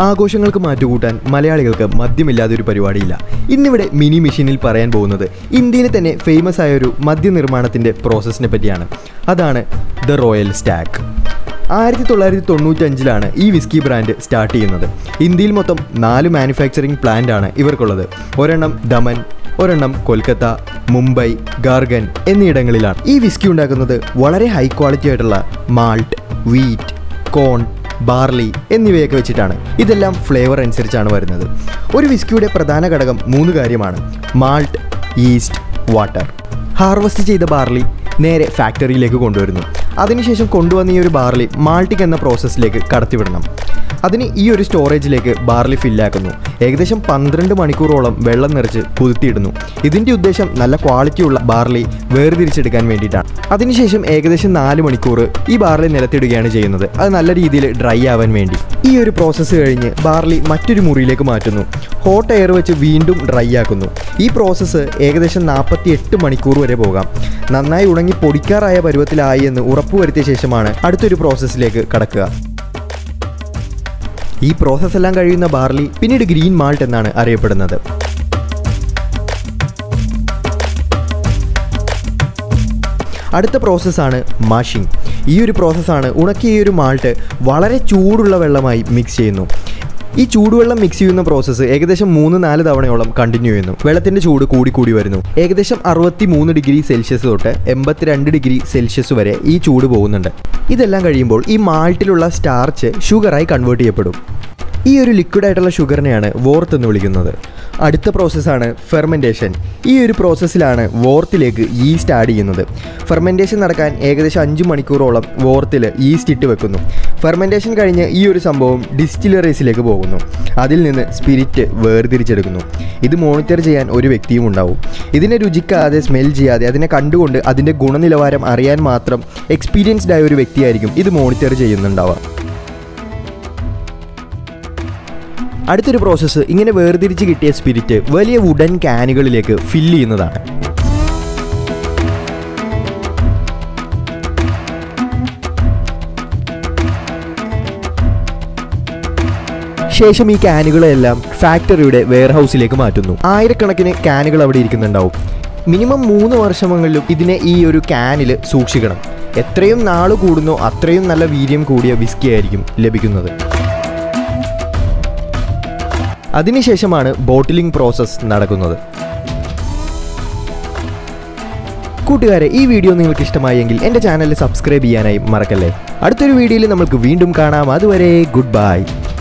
ആഘോഷങ്ങൾക്ക് മാറ്റുകൂട്ടാൻ മലയാളികൾക്ക് മദ്യമില്ലാതെ ഒരു പരിപാടിയില്ല ഇന്നിവിടെ മിനി മെഷീനിൽ പറയാൻ പോകുന്നത് ഇന്ത്യയിലെ തന്നെ ഫേമസ് ആയ ഒരു മദ്യനിർമ്മാണത്തിൻ്റെ പ്രോസസ്സിനെ പറ്റിയാണ് അതാണ് ദ റോയൽ സ്റ്റാക്ക് ആയിരത്തി തൊള്ളായിരത്തി തൊണ്ണൂറ്റഞ്ചിലാണ് ഈ വിസ്കി ബ്രാൻഡ് സ്റ്റാർട്ട് ചെയ്യുന്നത് ഇന്ത്യയിൽ മൊത്തം നാല് മാനുഫാക്ചറിംഗ് പ്ലാന്റ് ആണ് ഇവർക്കുള്ളത് ഒരെണ്ണം ദമൻ ഒരെണ്ണം കൊൽക്കത്ത മുംബൈ ഗാർഗൻ എന്നിയിടങ്ങളിലാണ് ഈ വിസ്കി ഉണ്ടാക്കുന്നത് വളരെ ഹൈ ക്വാളിറ്റി ആയിട്ടുള്ള മാൾട്ട് വീറ്റ് കോൺ ബാർലി എന്നിവയൊക്കെ വെച്ചിട്ടാണ് ഇതെല്ലാം ഫ്ലേവർ അനുസരിച്ചാണ് വരുന്നത് ഒരു വിസ്കിയുടെ പ്രധാന ഘടകം മൂന്ന് കാര്യമാണ് മാൾട്ട് ഈസ്റ്റ് വാട്ടർ ഹാർവസ്റ്റ് ചെയ്ത ബാർലി നേരെ ഫാക്ടറിയിലേക്ക് കൊണ്ടുവരുന്നു അതിനുശേഷം കൊണ്ടുവന്ന ഈ ഒരു ബാർലി മാൾട്ടിക് എന്ന പ്രോസസ്സിലേക്ക് കടത്തിവിടണം അതിന് ഈ ഒരു സ്റ്റോറേജിലേക്ക് ബാർലി ഫില്ലാക്കുന്നു ഏകദേശം പന്ത്രണ്ട് മണിക്കൂറോളം വെള്ളം നിറച്ച് കുതിർത്തിയിടുന്നു ഇതിൻ്റെ ഉദ്ദേശം നല്ല ക്വാളിറ്റിയുള്ള ബാർലി വേർതിരിച്ചെടുക്കാൻ വേണ്ടിയിട്ടാണ് അതിനുശേഷം ഏകദേശം നാല് മണിക്കൂർ ഈ ബാർലി നിലത്തിടുകയാണ് ചെയ്യുന്നത് അത് നല്ല രീതിയിൽ ഡ്രൈ ആവാൻ വേണ്ടി ഈ ഒരു പ്രോസസ്സ് കഴിഞ്ഞ് ബാർലി മറ്റൊരു മുറിയിലേക്ക് മാറ്റുന്നു ഹോട്ട് എയർ വെച്ച് വീണ്ടും ഡ്രൈ ആക്കുന്നു ഈ പ്രോസസ്സ് ഏകദേശം നാൽപ്പത്തി എട്ട് മണിക്കൂർ വരെ പോകാം നന്നായി ഉണങ്ങി പൊടിക്കാറായ പരുവത്തിലായി എന്ന് ഉറപ്പുവരുത്തിയ ശേഷമാണ് അടുത്തൊരു പ്രോസസ്സിലേക്ക് കടക്കുക ഈ പ്രോസസ്സ് എല്ലാം കഴിയുന്ന ബാർലി പിന്നീട് ഗ്രീൻ മാൾട്ട് എന്നാണ് അറിയപ്പെടുന്നത് അടുത്ത പ്രോസസ്സാണ് മാഷിംഗ് ഈ ഒരു പ്രോസസ്സാണ് ഉണക്കിയ ഈ ഒരു മാൾട്ട് വളരെ ചൂടുള്ള വെള്ളമായി മിക്സ് ചെയ്യുന്നു ഈ ചൂടുവെള്ളം മിക്സ് ചെയ്യുന്ന പ്രോസസ്സ് ഏകദേശം മൂന്ന് നാല് തവണയോളം കണ്ടിന്യൂ ചെയ്യുന്നു വെള്ളത്തിന്റെ ചൂട് കൂടി കൂടി വരുന്നു ഏകദേശം അറുപത്തി മൂന്ന് ഡിഗ്രി സെൽഷ്യസ് തൊട്ട് എൺപത്തിരണ്ട് ഡിഗ്രി സെൽഷ്യസ് വരെ ഈ ചൂട് പോകുന്നുണ്ട് ഇതെല്ലാം കഴിയുമ്പോൾ ഈ മാൾട്ടിലുള്ള സ്റ്റാർച്ച് ഷുഗറായി കൺവേർട്ട് ചെയ്യപ്പെടും ഈ ഒരു ലിക്വിഡ് ആയിട്ടുള്ള ഷുഗറിനെയാണ് വോർത്ത് എന്ന് വിളിക്കുന്നത് അടുത്ത പ്രോസസ്സാണ് ഫെർമെൻറ്റേഷൻ ഈ ഒരു പ്രോസസ്സിലാണ് വോർത്തിലേക്ക് ഈസ്റ്റ് ആഡ് ചെയ്യുന്നത് ഫെർമെൻറ്റേഷൻ നടക്കാൻ ഏകദേശം അഞ്ച് മണിക്കൂറോളം വോർത്തിൽ ഈസ്റ്റ് ഇട്ട് വെക്കുന്നു ഫെർമെൻറ്റേഷൻ കഴിഞ്ഞ് ഈ ഒരു സംഭവം ഡിസ്റ്റിലറീസിലേക്ക് പോകുന്നു അതിൽ നിന്ന് സ്പിരിറ്റ് വേർതിരിച്ചെടുക്കുന്നു ഇത് മോണിറ്റർ ചെയ്യാൻ ഒരു വ്യക്തിയും ഉണ്ടാവും ഇതിനെ രുചിക്കാതെ സ്മെൽ ചെയ്യാതെ അതിനെ കണ്ടുകൊണ്ട് അതിൻ്റെ ഗുണനിലവാരം അറിയാൻ മാത്രം എക്സ്പീരിയൻസ്ഡ് ആയ ഒരു വ്യക്തിയായിരിക്കും ഇത് മോണിറ്റർ ചെയ്യുന്നുണ്ടാവുക അടുത്തൊരു പ്രോസസ്സ് ഇങ്ങനെ വേർതിരിച്ച് കിട്ടിയ സ്പിരിറ്റ് വലിയ വുഡൻ ക്യാനുകളിലേക്ക് ഫില്ല് ചെയ്യുന്നതാണ് ശേഷം ഈ ക്യാനുകളെല്ലാം ഫാക്ടറിയുടെ വെയർഹൗസിലേക്ക് മാറ്റുന്നു ആയിരക്കണക്കിന് ക്യാനുകൾ അവിടെ ഇരിക്കുന്നുണ്ടാവും മിനിമം മൂന്ന് വർഷമെങ്കിലും ഇതിനെ ഈ ഒരു ക്യാനിൽ സൂക്ഷിക്കണം എത്രയും നാൾ കൂടുന്നോ അത്രയും നല്ല വീര്യം കൂടിയ വിസ്കി ആയിരിക്കും ലഭിക്കുന്നത് അതിനുശേഷമാണ് ബോട്ടിലിംഗ് പ്രോസസ്സ് നടക്കുന്നത് കൂട്ടുകാരെ ഈ വീഡിയോ നിങ്ങൾക്ക് ഇഷ്ടമായെങ്കിൽ എൻ്റെ ചാനൽ സബ്സ്ക്രൈബ് ചെയ്യാനായി മറക്കല്ലേ അടുത്തൊരു വീഡിയോയിൽ നമുക്ക് വീണ്ടും കാണാം അതുവരെ ഗുഡ് ബൈ